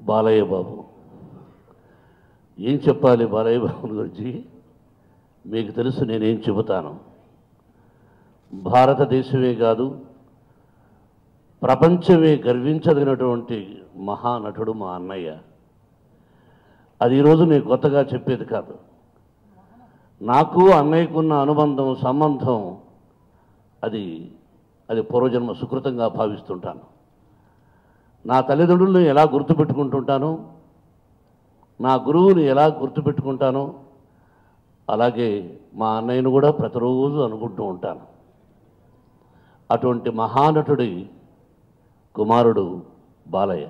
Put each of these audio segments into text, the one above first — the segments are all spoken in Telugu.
బాలయ్య బాబు ఏం చెప్పాలి బాలయ్య బాబు గురించి మీకు తెలుసు నేనేం చెబుతాను భారతదేశమే కాదు ప్రపంచమే గర్వించదగినటువంటి మహానటుడు మా అన్నయ్య అది ఈరోజు నేను కొత్తగా చెప్పేది కాదు నాకు అన్నయ్యకున్న అనుబంధం సంబంధం అది అది పూర్వజన్మ సుకృతంగా భావిస్తుంటాను నా తల్లిదండ్రులను ఎలా గుర్తుపెట్టుకుంటుంటానో నా గురువుని ఎలా గుర్తుపెట్టుకుంటానో అలాగే మా అన్నయ్యను కూడా ప్రతిరోజు అనుకుంటూ ఉంటాను అటువంటి మహానటుడి కుమారుడు బాలయ్య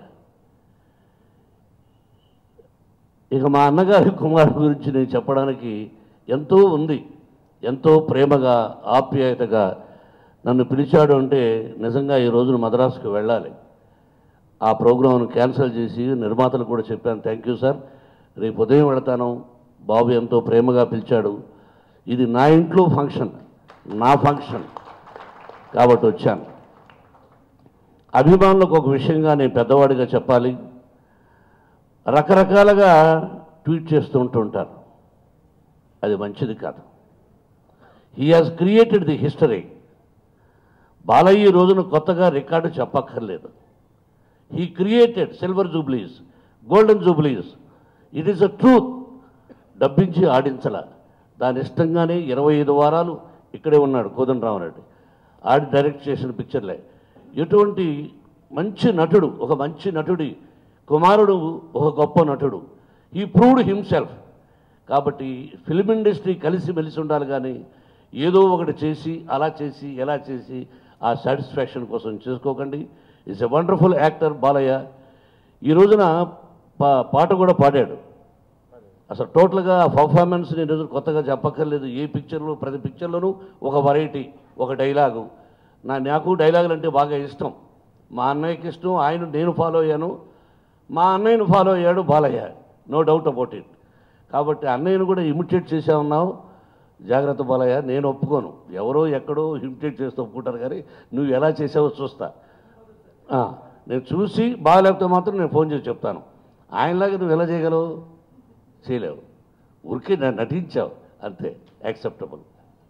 ఇక మా అన్నగారి కుమారుడు గురించి నేను చెప్పడానికి ఎంతో ఉంది ఎంతో ప్రేమగా ఆప్యాయతగా నన్ను పిలిచాడు అంటే నిజంగా ఈ రోజున మద్రాసుకు వెళ్ళాలి ఆ ప్రోగ్రామ్ను క్యాన్సిల్ చేసి నిర్మాతలు కూడా చెప్పాను థ్యాంక్ యూ సార్ రేపు ఉదయం వెళతాను బాబు ఎంతో ప్రేమగా పిలిచాడు ఇది నా ఇంట్లో ఫంక్షన్ నా ఫంక్షన్ కాబట్టి వచ్చాను అభిమానులకు ఒక విషయంగా నేను పెద్దవాడిగా చెప్పాలి రకరకాలుగా ట్వీట్ చేస్తూ ఉంటుంటారు అది మంచిది కాదు he has created the history Balayya ఈ రోజున కొత్తగా రికార్డు చెప్పక్కర్లేదు he created silver jubilees golden jubilees it is a truth డబ్బించి ఆడించల దాని ఇష్టంగానే ఇరవై ఐదు వారాలు ఇక్కడే ఉన్నాడు కోదండరామరెడ్డి ఆడి డైరెక్ట్ చేసిన పిక్చర్లే ఎటువంటి మంచి నటుడు ఒక మంచి నటుడి కుమారుడు ఒక గొప్ప నటుడు ఈ ప్రూవ్డ్ హిమ్సెల్ఫ్ కాబట్టి ఫిల్మ్ ఇండస్ట్రీ కలిసి మెలిసి ఉండాలి కానీ ఏదో ఒకటి చేసి అలా చేసి ఎలా చేసి ఆ సాటిస్ఫాక్షన్ కోసం చేసుకోకండి it's a wonderful actor Balayya ఈ రోజున పా పాట కూడా పాడాడు అసలు టోటల్గా ఆ పర్ఫార్మెన్స్ నేను రోజు కొత్తగా చెప్పక్కర్లేదు ఏ పిక్చర్లో ప్రతి పిక్చర్లోనూ ఒక వెరైటీ ఒక డైలాగు నా నాకు డైలాగులు అంటే బాగా ఇష్టం మా అన్నయ్యకి ఇష్టం ఆయన నేను ఫాలో అయ్యాను మా అన్నయ్యను ఫాలో అయ్యాడు Balayya no doubt about it కాబట్టి అన్నయ్యను కూడా ఇమిటేట్ చేసా ఉన్నావు జాగ్రత్త బాలయ్య నేను ఒప్పుకోను ఎవరో ఎక్కడో ఇమిటేట్ చేస్తూ ఒప్పుకుంటారు కానీ నువ్వు ఎలా చేసావో చూస్తా ఆ, నేను చూసి బాగాలేకపోతే మాత్రం నేను ఫోన్ చేసి చెప్తాను ఆయనలాగా నువ్వు ఎలా చేయగలవు చేయలేవు ఊరికే నా- నటించావు అంతే యాక్సెప్టబుల్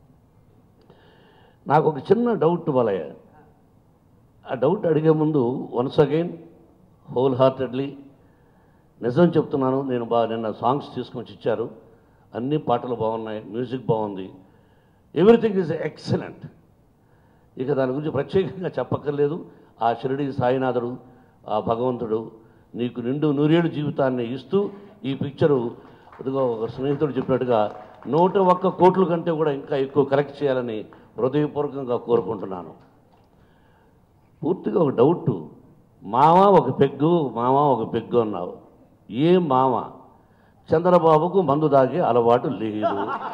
నాకు ఒక చిన్న డౌట్ బాలయ్య ఆ డౌట్ అడిగే ముందు వన్స్ అగైన్ హోల్ హార్టెడ్లీ నిజం చెప్తున్నాను నేను బాగా నిన్న సాంగ్స్ తీసుకొని ఇచ్చారు అన్ని పాటలు బాగున్నాయి మ్యూజిక్ బాగుంది ఎవ్రీథింగ్ ఈజ్ ఎక్సలెంట్ ఇక దాని గురించి ప్రత్యేకంగా చెప్పక్కర్లేదు ఆ షిరిడి సాయినాథుడు ఆ భగవంతుడు నీకు నిండు నూరేళ్ళు జీవితాన్ని ఇస్తూ ఈ పిక్చరు ఇదిగో ఒక స్నేహితుడు చెప్పినట్టుగా నూట ఒక్క కోట్ల కంటే కూడా ఇంకా ఎక్కువ కలెక్ట్ చేయాలని హృదయపూర్వకంగా కోరుకుంటున్నాను పూర్తిగా ఒక డౌట్ మామ ఒక పెగ్గు మామ ఒక పెగ్గు అన్నావు ఏ మామ చంద్రబాబుకు మందు దాగే అలవాటు లేదు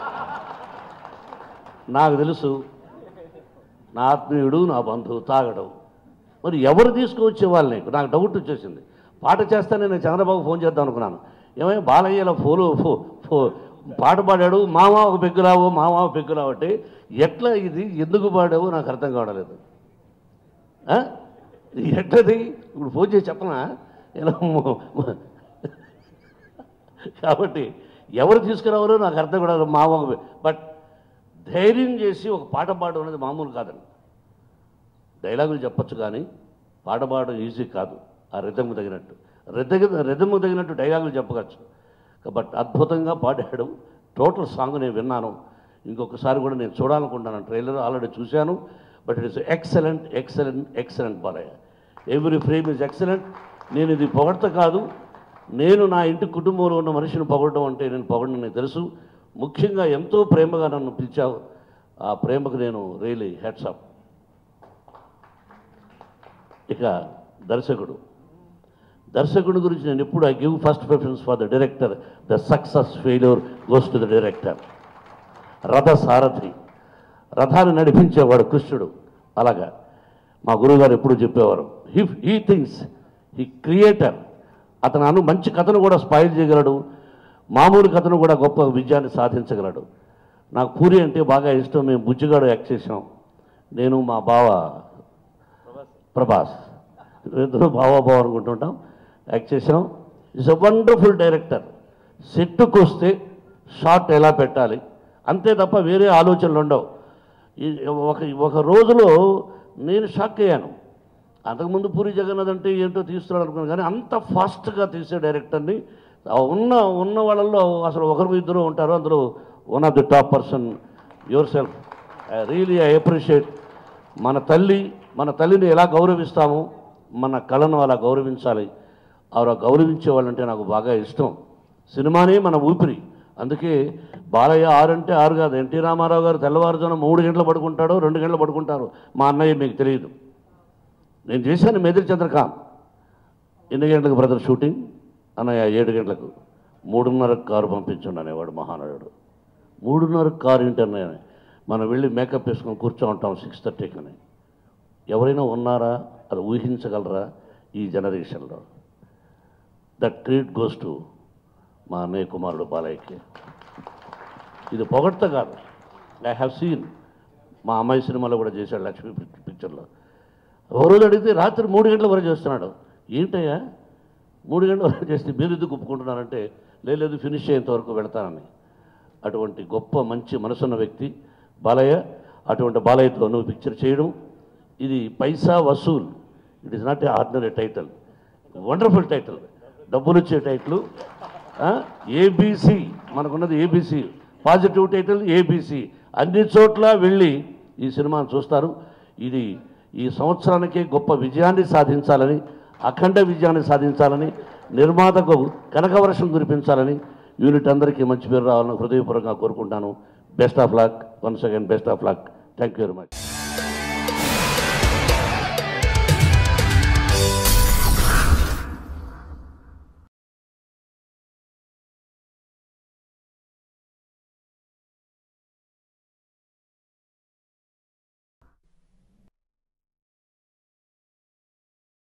నాకు తెలుసు నా ఆత్మీయుడు నా బంధువు తాగడం మరి ఎవరు తీసుకువచ్చే వాళ్ళు నీకు నాకు డౌట్ వచ్చేసింది పాట చేస్తానే నేను చంద్రబాబు ఫోన్ చేద్దాం అనుకున్నాను ఏమైనా బాలయ్యలో ఫోలు ఫో ఫో పాట పాడాడు మామ ఒక పెగ్గురావు మామ ఒక పెగ్గురావు అంటే ఎట్లా ఇది ఎందుకు పాడావు నాకు అర్థం కావడలేదు ఆ? ఇది ఎట్లది ఇప్పుడు ఫోన్ చేసి చెప్పనా ఇలా మొ- మొ- కాబట్టి ఎవరు తీసుకురావాలో నాకు అర్థం కూడా కాదు. మామ ఒక బట్ ధైర్యం చేసి ఒక పాట పాడడం అనేది మామూలు కాదండి డైలాగులు చెప్పొచ్చు కానీ పాట పాడడం ఈజీ కాదు ఆ రిధమ్కు తగినట్టు రిధ రిధమ్కు తగినట్టు డైలాగులు చెప్పవచ్చు బట్ అద్భుతంగా పాడాడు టోటల్ సాంగ్ నేను విన్నాను ఇంకొకసారి కూడా నేను చూడాలనుకుంటున్నాను ట్రైలర్ ఆల్రెడీ చూశాను but it is excellent excellent excellent Balayya every frame is excellent నేను ఇది పొగడత కాదు నేను నా ఇంటి కుటుంబంలో ఉన్న మనిషిని పొగడడం అంటే నేను పొగడడం నాకు తెలుసు ముఖ్యంగా ఎంతో ప్రేమగా నన్ను పిలిచావు ఆ ప్రేమకు నేను రియలీ హెడ్సప్ ఇక దర్శకుడు దర్శకుడి గురించి నేను ఎప్పుడు I give first preference for the director the success failure goes to the director రథ సారథి రథాన్ని నడిపించేవాడు కృష్ణుడు అలాగా మా గురువుగారు ఎప్పుడు చెప్పేవారు he he things he creator అతను అను మంచి కథను కూడా స్పాయిల్ చేయగలడు మామూలు కథను కూడా గొప్ప విజయాన్ని సాధించగలడు నాకు పూరి అంటే బాగా ఇష్టం మేము బుజ్జిగాడు యాక్ట్ చేసాం నేను మా బావ ప్రభాస్ ఇద్దరు బావా బావ అనుకుంటుంటాం యాక్ట్ చేసాం ఇస్ అ వండర్ఫుల్ డైరెక్టర్ సెట్టుకు వస్తే షాట్ ఎలా పెట్టాలి అంతే తప్ప వేరే ఆలోచనలు ఉండవు ఈ ఒక ఒక రోజులో నేను షాక్ అయ్యాను అంతకుముందు పూరి జగన్నాథ్ అంటే ఏంటో తీస్తున్నాడు అనుకున్నాను కానీ అంత ఫాస్ట్గా తీసే డైరెక్టర్ని ఆ ఉన్న ఉన్న వాళ్ళల్లో అసలు ఒకరు ఇద్దరు ఉంటారు అందులో one of the top person yourself I really I appreciate మన తల్లి మన తల్లిని ఎలా గౌరవిస్తామో మన కళను అలా గౌరవించాలి అలా గౌరవించే వాళ్ళంటే నాకు బాగా ఇష్టం సినిమానే మన ఊపిరి అందుకే బాలయ్య ఆరు అంటే ఆరు కాదు ఎన్టీ రామారావు గారు తెల్లవారుజామున మూడు గంటలు పడుకుంటాడు రెండు గంటలు పడుకుంటారు మా అన్నయ్య మీకు తెలియదు నేను చేశాను మెదిరి చంద్రకాంత్ ఎన్ని గంటలకు బ్రదర్ షూటింగ్ అన్నయ్య ఏడు గంటలకు మూడున్నరకు కారు పంపించండి అనేవాడు మహానయుడు మూడున్నర కారు ఏంటన్నయ్య మనం వెళ్ళి మేకప్ వేసుకొని కూర్చో ఉంటాం సిక్స్ థర్టీకి అని ఎవరైనా ఉన్నారా అది ఊహించగలరా ఈ జనరేషన్లో దట్ క్రెడిట్ గోస్ టు మా అన్నయ్య కుమారుడు బాలయ్యకి ఇది పొగడ్త కాదు ఐ హ్యావ్ సీన్ మా అమ్మాయి సినిమాలో కూడా చేశాడు లక్ష్మీ పిక్- పిక్చర్లో ఓ రోజు అడిగితే రాత్రి మూడు గంటల వరకు చేస్తున్నాడు ఏంటయ్యా మూడు గంటల వరకు చేస్తే మీరు ఎందుకు ఒప్పుకుంటున్నారంటే "లే, లేదు ఫినిష్ అయ్యేంత వరకు వెళ్తానని అటువంటి గొప్ప మంచి మనసున్న వ్యక్తి బాలయ్య అటువంటి బాలయ్యతో నువ్వు పిక్చర్ చేయడం ఇది Paisa Vasool it is not a ordinary title wonderful title డబ్బులు వచ్చే టైటిల్ ఏబీసీ మనకున్నది ఏబీసీ పాజిటివ్ టైటిల్ ఏబీసీ అన్ని చోట్ల వెళ్ళి ఈ సినిమాను చూస్తారు ఇది ఈ సంవత్సరానికే గొప్ప విజయాన్ని సాధించాలని అఖండ విజయాన్ని సాధించాలని నిర్మాతకు కనకవర్షం కురిపించాలని యూనిట్ అందరికీ మంచి పేరు రావాలని హృదయపూర్వకంగా కోరుకుంటాను best of luck once again best of luck thank you very much